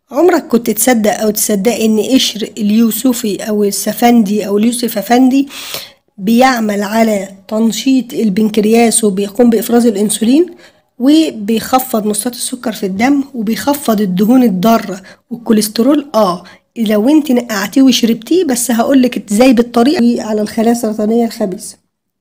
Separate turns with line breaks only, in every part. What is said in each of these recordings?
عمرك كنت تصدق او تصدق ان قشر اليوسفي او السفندي او اليوسف افندي بيعمل على تنشيط البنكرياس وبيقوم بافراز الانسولين وبيخفض مستويات السكر في الدم وبيخفض الدهون الضاره والكوليسترول اه لو انت نقعتيه وشربتيه بس هقولك ازاي بالطريقه على الخلايا السرطانيه الخبيثه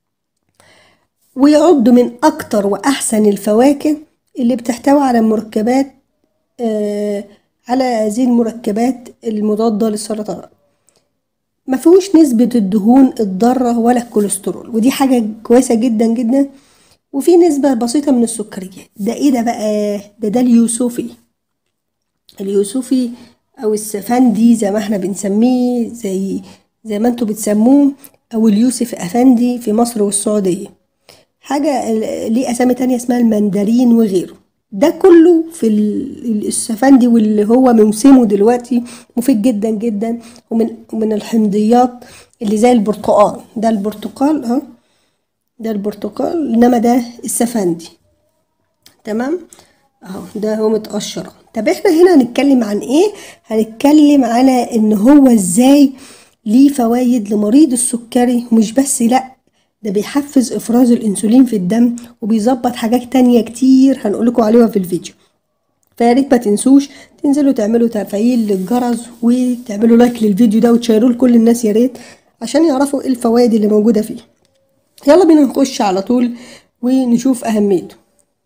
ويعد من اكتر واحسن الفواكه اللي بتحتوي على مركبات آه على هذه المركبات المضادة للسرطان ما فيهوش نسبة الدهون الضارة ولا الكوليسترول ودي حاجة كويسة جدا جدا وفي نسبة بسيطة من السكريات ده ايه ده بقى ده ده اليوسفي اليوسفي او السفندي زي ما احنا بنسميه زي زي ما انتوا بتسموه او اليوسف افندي في مصر والسعودية حاجة ليه اسامي تانية اسمها المندرين وغيره ده كله في السفندي واللي هو موسمه دلوقتي مفيد جدا جدا ومن ومن الحمضيات اللي زي البرتقال ده البرتقال اهو ده البرتقال انما ده السفندي تمام اهو ده هو متقشر طب احنا هنا هنتكلم عن ايه هنتكلم على ان هو ازاي ليه فوائد لمريض السكري مش بس لا ده بيحفز افراز الانسولين في الدم وبيظبط حاجات تانية كتير هنقولكوا عليها في الفيديو فياريت ما تنسوش تنزلوا تعملوا تفعيل للجرس وتعملوا لايك للفيديو ده وتشيروه لكل الناس يا ريت عشان يعرفوا ايه الفوائد اللي موجوده فيه يلا بينا نخش على طول ونشوف اهميته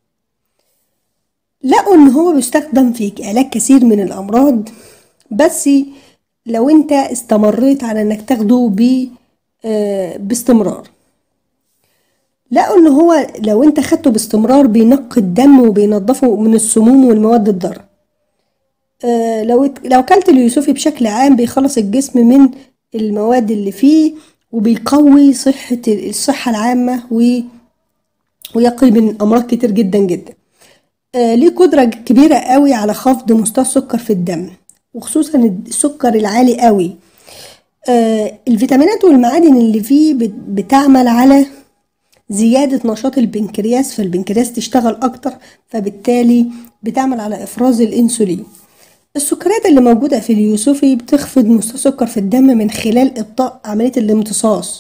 لقوا ان هو بيستخدم في علاج كثير من الامراض بس لو انت استمريت على انك تاخده ب آه باستمرار لقوا ان هو لو انت خدته باستمرار بينقي الدم وبينضفه من السموم والمواد الضاره آه لو لو كلت اليوسفي بشكل عام بيخلص الجسم من المواد اللي فيه وبيقوي صحة الصحة العامة و ويقي من أمراض كتير جدا جدا آه ليه قدرة كبيرة قوي على خفض مستوى السكر في الدم وخصوصا السكر العالي قوي آه الفيتامينات والمعادن اللي فيه بتعمل على زيادة نشاط البنكرياس فالبنكرياس تشتغل أكتر فبالتالي بتعمل على إفراز الأنسولين السكريات اللي موجودة في اليوسفي بتخفض مستوى السكر في الدم من خلال إبطاء عملية الامتصاص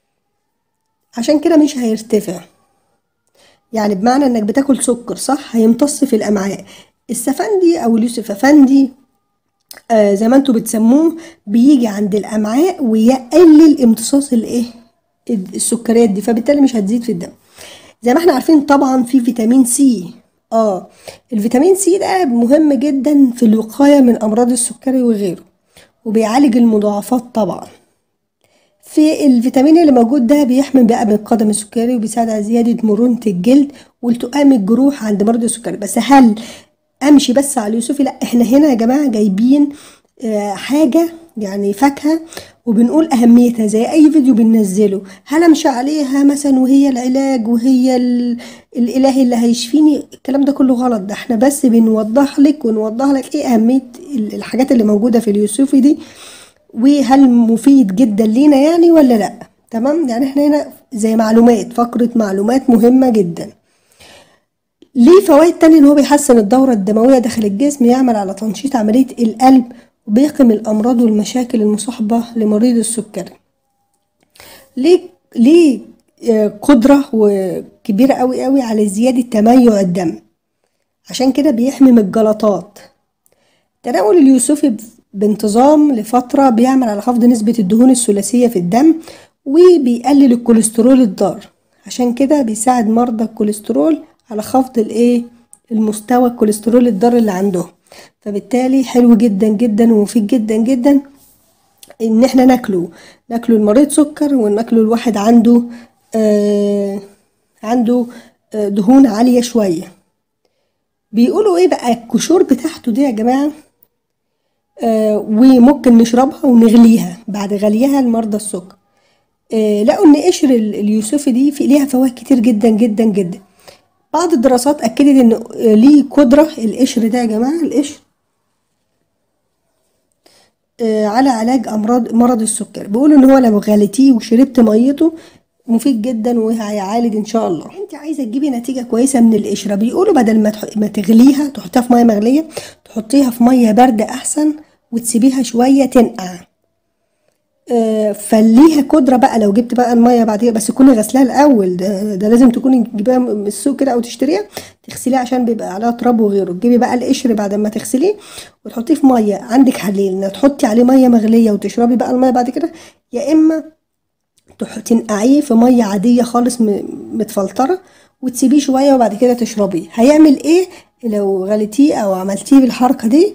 عشان كده مش هيرتفع يعني بمعنى انك بتاكل سكر صح هيمتص في الامعاء السفندي او اليوسف افندي آه زي ما انتوا بتسموه بيجي عند الامعاء ويقلل امتصاص الايه السكريات دي فبالتالي مش هتزيد في الدم زي ما احنا عارفين طبعا في فيتامين سي اه الفيتامين سي ده مهم جدا في الوقاية من امراض السكري وغيره وبيعالج المضاعفات طبعا في الفيتامين اللي موجود ده بيحمي بقى من القدم السكري وبيساعد على زيادة مرونة الجلد والتئام الجروح عند مرضى السكري بس هل امشي بس على اليوسفي لا احنا هنا يا جماعة جايبين آه حاجة يعني فاكهة وبنقول أهميتها زي أي فيديو بننزله هل أمشي عليها مثلا وهي العلاج وهي الإله اللي هيشفيني الكلام ده كله غلط ده احنا بس بنوضح لك ونوضح لك ايه أهمية الحاجات اللي موجودة في اليوسفي دي وهل مفيد جدا لينا يعني ولا لأ تمام يعني احنا هنا زي معلومات فقرة معلومات مهمة جدا ليه فوائد تانية ان هو بيحسن الدورة الدموية داخل الجسم يعمل على تنشيط عملية القلب وبيقي من الأمراض والمشاكل المصاحبة لمريض السكري ليه ليه قدرة وكبيرة قوي قوي على زيادة تميع الدم عشان كده بيحمي من الجلطات تناول اليوسفي بانتظام لفترة بيعمل على خفض نسبة الدهون الثلاثية في الدم وبيقلل الكوليسترول الضار عشان كده بيساعد مرضى الكوليسترول على خفض الايه المستوى الكوليسترول الضار اللي عندهم فبالتالي حلو جدا جدا ومفيد جدا جدا ان احنا ناكله ناكله المريض سكر وناكله الواحد عنده آه عنده آه دهون عالية شوية بيقولوا ايه بقى الكشور بتاعته دي يا جماعة آه وممكن نشربها ونغليها بعد غليها لمرضى السكر آه لقوا ان قشر اليوسفي دي في ليها فوائد كتير جدا جدا جدا بعض الدراسات اكدت ان ليه قدره القشر ده يا جماعه القشر آه على علاج امراض مرض السكر بيقولوا ان هو لو غليتيه وشربت ميته مفيد جدا وهيعالج ان شاء الله انت عايزه تجيبي نتيجه كويسه من القشره بيقولوا بدل ما تح- ما تغليها تحطيها في ميه مغليه تحطيها في ميه بارده احسن وتسيبيها شويه تنقع آه، فليها قدره بقى لو جبت بقى الميه بعد كده بس تكوني غسلاها الاول ده, ده لازم تكوني تجيبيها من السوق كده او تشتريها تغسليها عشان بيبقى عليها تراب وغيره تجيبي بقى القشر بعد ما تغسليه وتحطيه في ميه عندك حلين إن تحطي عليه ميه مغليه وتشربي بقى الميه بعد كده يا اما تح- تنقعيه في ميه عاديه خالص م- متفلتره وتسيبيه شويه وبعد كده تشربيه هيعمل ايه لو غليتيه او عملتيه بالحركه دي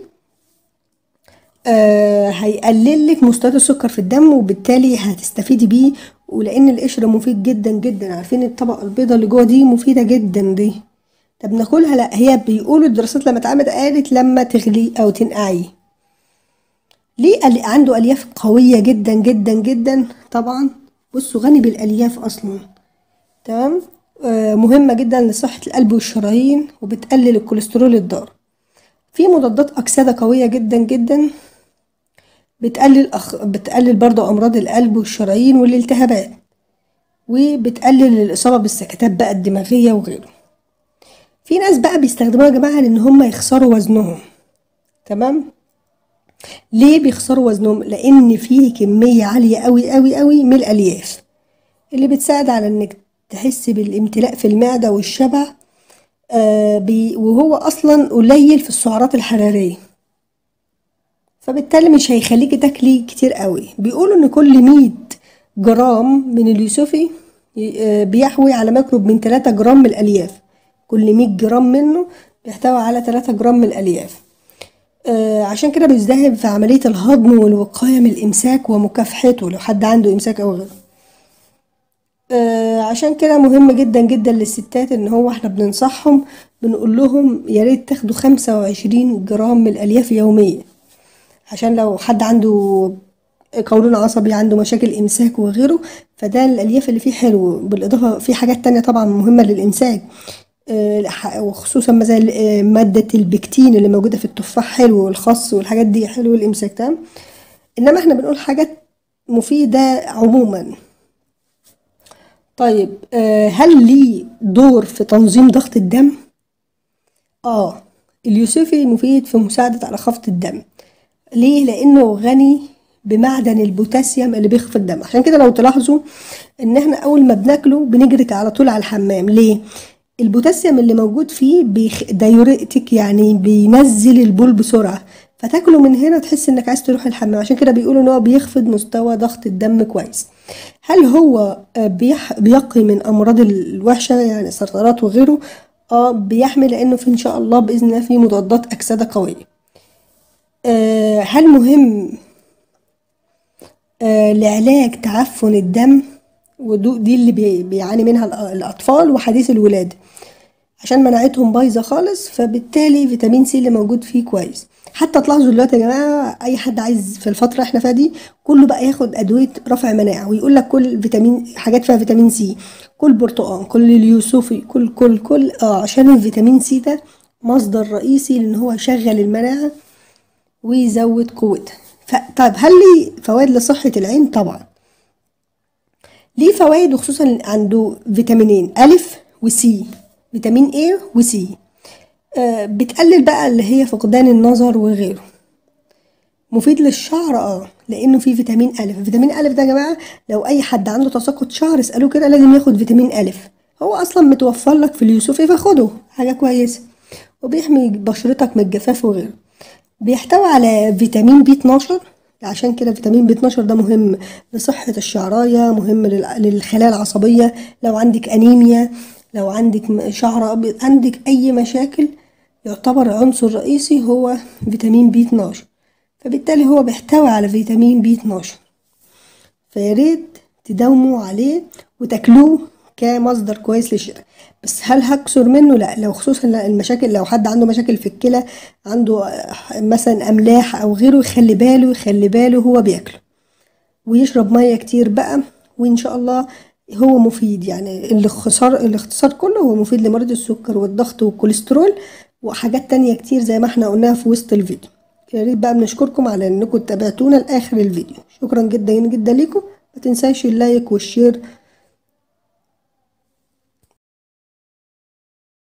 آه هيقلل لك مستويات السكر في الدم وبالتالي هتستفيدي بيه ولان القشر مفيد جدا جدا عارفين الطبقه البيضاء اللي جوه دي مفيده جدا دي طب ناكلها لا هي بيقولوا الدراسات لما اتعملت قالت لما تغلي او تنقعيه ليه قال عنده الياف قويه جدا جدا جدا طبعا بصوا غني بالالياف اصلا تمام آه مهمه جدا لصحه القلب والشرايين وبتقلل الكوليسترول الضار في مضادات اكسده قويه جدا جدا بتقلل أخ... بتقلل برضو امراض القلب والشرايين والالتهابات وبتقلل الاصابه بالسكتات بقى الدماغيه وغيره في ناس بقى بيستخدموها يا جماعه لان هم يخسروا وزنهم تمام ليه بيخسروا وزنهم لان فيه كميه عاليه قوي قوي قوي من الالياف اللي بتساعد على انك تحس بالامتلاء في المعده والشبع آه بي وهو اصلا قليل في السعرات الحراريه فبالتالي مش هيخليكي تاكلي كتير قوي بيقولوا ان كل 100 جرام من اليوسفي آه، بيحوي على ميكروب من 3 جرام من الالياف كل 100 جرام منه بيحتوي على 3 جرام من الالياف آه، عشان كده بيساهم في عملية الهضم والوقاية من الإمساك ومكافحته لو حد عنده إمساك أو غيره آه، عشان كده مهم جدا جدا للستات ان هو احنا بننصحهم بنقول لهم يا ريت تاخدوا خمسة وعشرين جرام من الالياف يوميا عشان لو حد عنده قولون عصبي عنده مشاكل امساك وغيره فده الالياف اللي فيه حلو بالاضافه في حاجات تانية طبعا مهمه للامساك آه، ح- وخصوصا مثلا آه، ماده البكتين اللي موجوده في التفاح حلو والخس والحاجات دي حلو الامساك تمام انما احنا بنقول حاجات مفيده عموما طيب آه، هل ليه دور في تنظيم ضغط الدم اه اليوسفي مفيد في مساعدة على خفض الدم ليه لانه غني بمعدن البوتاسيوم اللي بيخفض الدم عشان كده لو تلاحظوا ان احنا اول ما بناكله بنجري على طول على الحمام ليه البوتاسيوم اللي موجود فيه بيخ... دايوريتك يعني بينزل البول بسرعة فتاكله من هنا تحس انك عايز تروح الحمام عشان كده بيقولوا ان هو بيخفض مستوى ضغط الدم كويس هل هو آه، بيح... بيقي من امراض الوحشة يعني سرطانات وغيره اه بيحمي لانه في ان شاء الله باذن الله في مضادات اكسدة قوية آه، هل مهم آه، لعلاج تعفن الدم ودو دي اللي بي- بيعاني منها الأ- الأطفال وحديث الولادة عشان مناعتهم بايظة خالص فبالتالي فيتامين سي اللي موجود فيه كويس حتى تلاحظوا دلوقتي يا جماعة أي حد عايز في الفترة احنا فيها دي كله بقى ياخد أدوية رفع مناعة ويقول لك كل فيتامين حاجات فيها فيتامين سي كل برتقال كل اليوسفي كل كل كل اه عشان الفيتامين سي ده مصدر رئيسي لأن هو يشغل المناعة ويزود قوتها ف... طيب هل ليه فوائد لصحة العين طبعا ليه فوائد وخصوصا عنده فيتامينين ألف وسي فيتامين A وسي آه بتقلل بقى اللي هي فقدان النظر وغيره مفيد للشعر اه لانه فيه فيتامين الف فيتامين الف ده يا جماعه لو اي حد عنده تساقط شعر اسالوه كده لازم ياخد فيتامين الف هو اصلا متوفر لك في اليوسفي فخده حاجه كويسه وبيحمي بشرتك من الجفاف وغيره بيحتوي على فيتامين بي 12 عشان كده فيتامين بي 12 ده مهم لصحة الشعراية مهم لل- للخلايا العصبية لو عندك أنيميا لو عندك م- شعر أبيض عندك أي مشاكل يعتبر عنصر رئيسي هو فيتامين بي 12 فبالتالي هو بيحتوي على فيتامين بي 12 فياريت تداوموا عليه وتاكلوه كمصدر كويس للشراء بس هل هكسر منه لا لو خصوصا المشاكل لو حد عنده مشاكل في الكلى عنده آه، مثلا املاح او غيره يخلي باله يخلي باله هو بياكله ويشرب ميه كتير بقى وان شاء الله هو مفيد يعني الاختصار الاختصار كله هو مفيد لمريض السكر والضغط والكوليسترول وحاجات تانية كتير زي ما احنا قلناها في وسط الفيديو يا ريت بقى بنشكركم على انكم تابعتونا لاخر الفيديو شكرا جدا جدا ليكم ما تنساش اللايك والشير